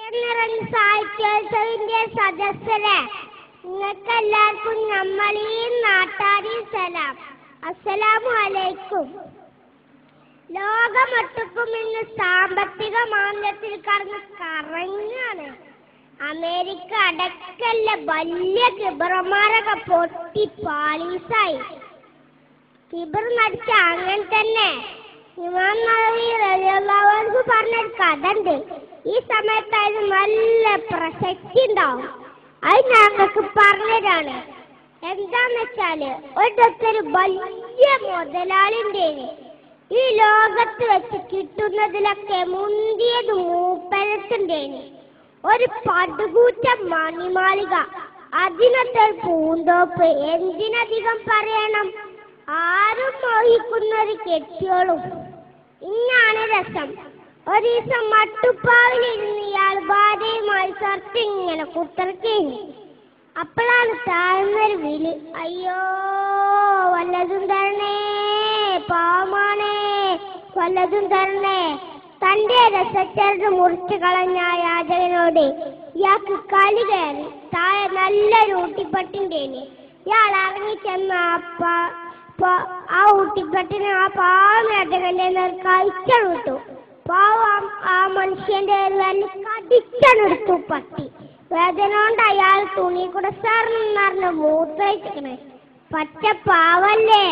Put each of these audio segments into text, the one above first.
നിറഞ്ഞ സാഹിത്യോത്സവിന്റെ സദസ്സരെ നിങ്ങൾക്ക് എല്ലാവർക്കും നമ്മളീ നാട്ടാരി സലാം അസ്സലാമു അലൈക്കും ലോകമൊട്ടുക്കും ഇന്ന് സാമ്പത്തിക മാന്ദ്യത്തിൽ കടന്ന് കറങ്ങാണ് അമേരിക്ക അടക്കല്ല വലിയ കിബറന്മാരൊക്കെ പൊട്ടി പാളീസായി കിബർ നടിച്ച അങ്ങനെ തന്നെ ഇമാം നബി റളിയല്ലാഹു അൻഹു പറഞ്ഞൊരു കഥ ഉണ്ട് ഈ സമയത്ത് അതിന് നല്ല പ്രസക്തി ഉണ്ടാവും അത് ഞങ്ങൾക്ക് പറഞ്ഞതാണ് എന്താന്ന് വെച്ചാല് ഒരിടത്തൊരു വലിയ മുതലാളിൻ്റെ ഈ ലോകത്ത് വെച്ച് കിട്ടുന്നതിലൊക്കെ മുന്തിയത് മൂപ്പരത്തുണ്ടേന് ഒരു പടുകൂറ്റ മണിമാളിക അതിനൊക്കെ ഒരു പൂന്തോപ്പ് എന്തിനധികം പറയണം ആരും മോഹിക്കുന്ന ഒരു കെട്ടിയോളും ഇന്നാണ് രസം ഒരു ദിവസം മട്ടുപ്പാവിലിരുന്ന് ഇയാൾ ഭാര്യയുമായി സർട്ട് ഇങ്ങനെ കുത്തിറക്കേനി അപ്പോഴാണ് താഴ്ന്നൊരു വിളി അയ്യോ വല്ലതും തരണേ പാവമാണേ വല്ലതും തരണേ തന്റെ രസച്ചരട് മുറിച്ചു കളഞ്ഞ ആ യാചകനോട് ഇയാൾക്ക് കളി കയറി താഴെ നല്ലൊരു ഊട്ടിപ്പട്ടിണ്ടേന് ഇയാൾ ഇറങ്ങി ചെന്ന ആ പ- പ- ആ ഊട്ടിപ്പട്ടിന് ആ പാവം യാചകന്റെ നേർ കഴിച്ചു വിട്ടു പാവം ആ മനുഷ്യന്റെ നല്ല കടിച്ചെടുത്തു പട്ടി വേദന കൊണ്ട് അയാൾ തുണി കൂടെ സാറിന് മൂത്രയിച്ചിക്കണേ പച്ച പാവല്ലേ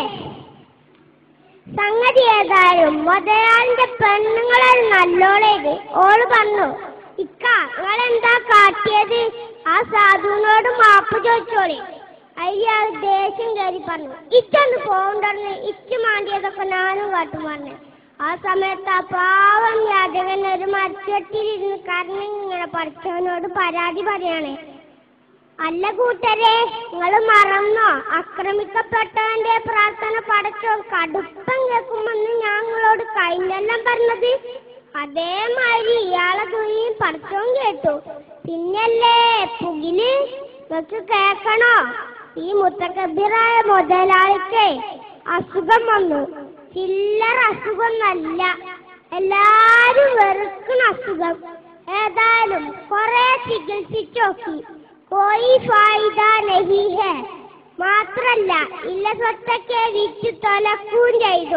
സംഗതി ഏതായാലും മുതലാളിന്റെ പെണ്ണുങ്ങളെ നല്ലോളേത് ഓള് പറഞ്ഞു ഇക്ക നിങ്ങളെന്താ കാട്ടിയത് ആ സാധുവിനോട് മാപ്പ് ചോദിച്ചോളി അയാൾ ദേഷ്യം കയറി പറഞ്ഞു ഇച്ചൊന്ന് പോകണ്ടെന്ന് ഇച്ച് മാണ്ടിയതൊക്കെ ഞാനും കാട്ടും പറഞ്ഞു ആ സമയത്ത് ആ പാവം യാചകൻ ഒരു മരച്ചട്ടിലിരുന്ന് കരണിങ്ങനെ പഠിച്ചവനോട് പരാതി പറയണേ അല്ല കൂട്ടരെ നിങ്ങൾ മറന്നോ ആക്രമിക്കപ്പെട്ടവന്റെ പ്രാർത്ഥന പടച്ചോ കടുപ്പം കേൾക്കുമെന്ന് ഞങ്ങളോട് കഴിഞ്ഞെല്ലാം പറഞ്ഞത് അതേമാതിരി ഇയാളെ തുണിയും പടച്ചോൻ കേട്ടു പിന്നല്ലേ പുകില് നിങ്ങൾക്ക് കേക്കണോ ഈ മുത്തക്കബിറായ മുതലാളിക്ക് അസുഖം വന്നു ചില്ലറ അസുഖമൊന്നല്ല എല്ലാരും വെറുക്കണ അസുഖം ഏതായാലും കൊറേ ചികിത്സിച്ചു നോക്കി കോയി ഫായിദ നഹി ഹെ മാത്രല്ല ഇല്ല സ്വത്തൊക്കെ വിറ്റ് തൊലക്കും ചെയ്തു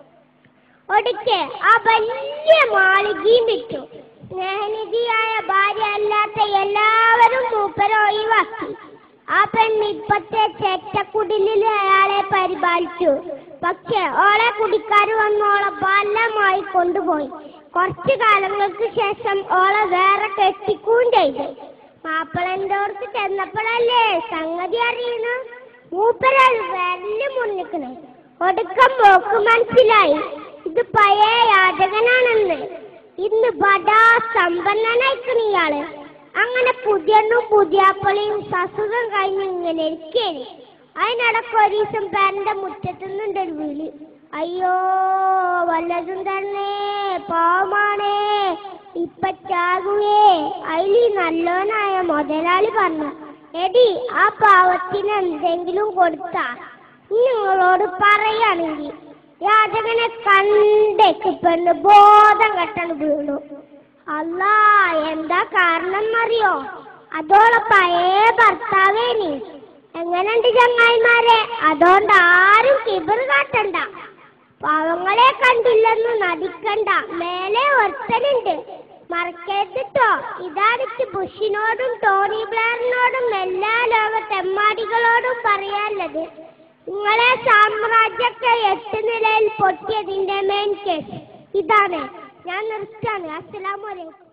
ഒടുക്കെ ആ വലിയ മാളികയും വിറ്റു സ്നേഹനിധിയായ ഭാര്യ അല്ലാത്ത എല്ലാവരും മൂപ്പരെ ഒഴിവാക്കി ആ പെണ്ണ് ഇപ്പത്തെ ചെറ്റക്കുടിലിൽ അയാളെ പരിപാലിച്ചു പക്ഷെ ഓളെ കുടിക്കാർ വന്ന് ഓളെ ബലമായി കൊണ്ടുപോയി കുറച്ചു കാലങ്ങൾക്ക് ശേഷം ഓളെ വേറെ കെട്ടിക്കുകയും ചെയ്തു മാപ്പിളന്റെ ഓർത്ത് ചെന്നപ്പോഴല്ലേ സംഗതി അറിയണു മൂപ്പരാൾ വെല്ല മുന്നിക്കണ് ഒടുക്കം പോക്ക് മനസ്സിലായി ഇത് പഴയ യാചകനാണെന്ന് ഇന്ന് ബടാ സമ്പന്നനായിക്കണ് ഇയാള് അങ്ങനെ പുതിയണ്ണും പുതിയാപ്പളിയും സസുഖം കഴിഞ്ഞ് ഇങ്ങനെ ഇരിക്കേന് അതിനിടക്ക് ഒരു ദിവസം പേരന്റെ മുറ്റത്തു നിന്നുണ്ടൊരു വിളി അയ്യോ വല്ലതും തന്നെ പാവമാണേ ഇപ്പൊ ചാകുവേ അതിൽ നല്ലോനായ മുതലാളി പറഞ്ഞു എടി ആ പാവത്തിന് എന്തെങ്കിലും കൊടുത്താ നിങ്ങളോട് പറയുകയാണെങ്കിൽ യാചകനെ കണ്ടേക്ക് പെണ്ണ് ബോധം കെട്ടണ് വീണു അല്ലാ എന്താ കാരണം എന്നറിയോ അതോളെ പഴയ ഭർത്താവേനി എങ്ങനെയുണ്ട് ചങ്ങായിമാരെ അതുകൊണ്ട് ആരും കിബർ കാട്ടണ്ട പാവങ്ങളെ കണ്ടില്ലെന്ന് നടിക്കണ്ട മേലെ ഒരുത്തനുണ്ട് മറക്കരുതിട്ടോ ഇതാണിച്ച് ബുഷിനോടും ടോണി ബ്ലെയറിനോടും എല്ലാ ലോക തെമ്മാടികളോടും പറയാനുള്ളത് നിങ്ങളെ സാമ്രാജ്യമൊക്കെ എട്ട് നിലയിൽ പൊട്ടിയതിന്റെ മെയിൻ കേസ് ഇതാണ് ഞാൻ നിർത്താന് അസ്സലാമു അലൈക്കും